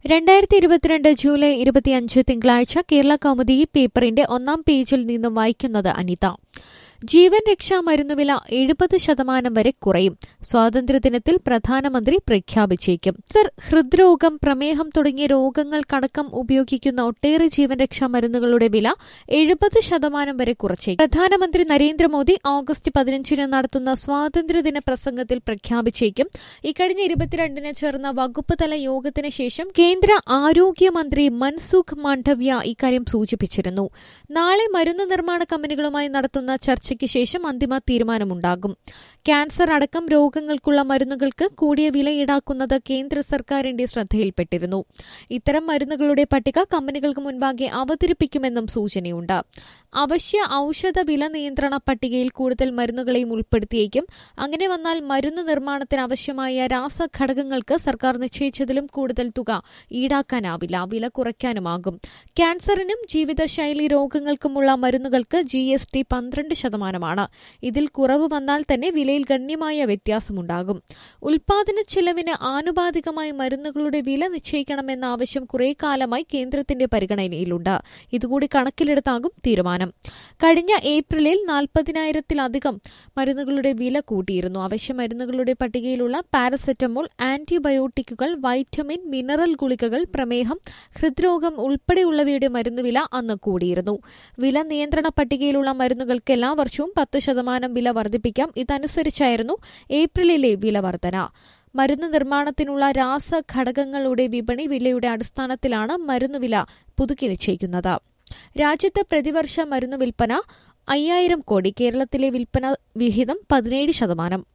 രണ്ടായിരത്തി ഇരുപത്തിരണ്ട് ജൂലൈ ഇരുപത്തിയഞ്ച് തിങ്കളാഴ്ച കേരള കൗമുദി പേപ്പറിന്റെ ഒന്നാം പേജിൽ നിന്നും വായിക്കുന്നത് അനിത ജീവൻ രക്ഷാ മരുന്നുവില എഴുപത് ശതമാനം വരെ കുറയും സ്വാതന്ത്ര്യദിനത്തിൽ പ്രധാനമന്ത്രി പ്രഖ്യാപിച്ചേക്കും ഇതർ ഹൃദ്രോഗം പ്രമേഹം തുടങ്ങിയ രോഗങ്ങൾക്കടക്കം ഉപയോഗിക്കുന്ന ഒട്ടേറെ ജീവൻ രക്ഷാ മരുന്നുകളുടെ വില എഴുപത് ശതമാനം വരെ കുറച്ചേക്കും പ്രധാനമന്ത്രി നരേന്ദ്രമോദി ഓഗസ്റ്റ് പതിനഞ്ചിന് നടത്തുന്ന സ്വാതന്ത്ര്യദിന പ്രസംഗത്തിൽ പ്രഖ്യാപിച്ചേക്കും ഇക്കഴിഞ്ഞ ഇരുപത്തിരണ്ടിന് ചേർന്ന വകുപ്പ് തല യോഗത്തിന് ശേഷം കേന്ദ്ര ആരോഗ്യമന്ത്രി മൻസുഖ് മാണ്ഡവ്യ ഇക്കാര്യം സൂചിപ്പിച്ചിരുന്നു നാളെ മരുന്ന് നിർമ്മാണ കമ്പനികളുമായി നടത്തുന്ന ചർച്ചയ്ക്ക് ശേഷം അന്തിമ തീരുമാനമുണ്ടാകും ക്യാൻസർ അടക്കം രോഗങ്ങൾക്കുള്ള മരുന്നുകൾക്ക് കൂടിയ വില ഈടാക്കുന്നത് കേന്ദ്ര സർക്കാരിന്റെ ശ്രദ്ധയിൽപ്പെട്ടിരുന്നു ഇത്തരം മരുന്നുകളുടെ പട്ടിക കമ്പനികൾക്ക് മുൻപാകെ അവതരിപ്പിക്കുമെന്നും സൂചനയുണ്ട് അവശ്യ ഔഷധ വില നിയന്ത്രണ പട്ടികയിൽ കൂടുതൽ മരുന്നുകളെയും ഉൾപ്പെടുത്തിയേക്കും അങ്ങനെ വന്നാൽ മരുന്ന് നിർമ്മാണത്തിന് ആവശ്യമായ രാസഘടകങ്ങൾക്ക് സർക്കാർ നിശ്ചയിച്ചതിലും കൂടുതൽ തുക ഈടാക്കാനാവില്ല വില കുറയ്ക്കാനുമാകും ക്യാൻസറിനും ജീവിതശൈലി രോഗങ്ങൾക്കുമുള്ള മരുന്നുകൾക്ക് ജി എസ് ടി പന്ത്രണ്ട് ശതമാനമാണ് ഇതിൽ കുറവ് വന്നാൽ തന്നെ വിലയിൽ ഗണ്യമായ വ്യത്യാസമുണ്ടാകും ഉൽപാദന ചെലവിന് ആനുപാതികമായി മരുന്നുകളുടെ വില നിശ്ചയിക്കണമെന്ന ആവശ്യം കുറേ കാലമായി കേന്ദ്രത്തിന്റെ പരിഗണനയിലുണ്ട് ഇതുകൂടി കണക്കിലെടുത്താകും തീരുമാനം കഴിഞ്ഞ ഏപ്രിലിൽ നാൽപ്പതിനായിരത്തിലധികം മരുന്നുകളുടെ വില കൂട്ടിയിരുന്നു അവശ്യ മരുന്നുകളുടെ പട്ടികയിലുള്ള പാരസെറ്റമോൾ ആന്റിബയോട്ടിക്കുകൾ വൈറ്റമിൻ മിനറൽ ഗുളികകൾ പ്രമേഹം ഹൃദ്രോഗം ഉൾപ്പെടെയുള്ളവയുടെ മരുന്നുവില അന്ന് കൂടിയിരുന്നു വില നിയന്ത്രണ പട്ടികയിലുള്ള മരുന്നുകൾക്ക് എല്ലാ വർഷവും പത്ത് ശതമാനം വില വർദ്ധിപ്പിക്കാം ഇതനുസരിച്ചായിരുന്നു ഏപ്രിലിലെ വില വർധന മരുന്ന് നിർമ്മാണത്തിനുള്ള രാസഘടകങ്ങളുടെ വിപണി വിലയുടെ അടിസ്ഥാനത്തിലാണ് മരുന്നുവില പുതുക്കി നിശ്ചയിക്കുന്നത് രാജ്യത്ത് പ്രതിവർഷ മരുന്ന് വിൽപ്പന അയ്യായിരം കോടി കേരളത്തിലെ വിൽപ്പന വിഹിതം പതിനേഴ് ശതമാനം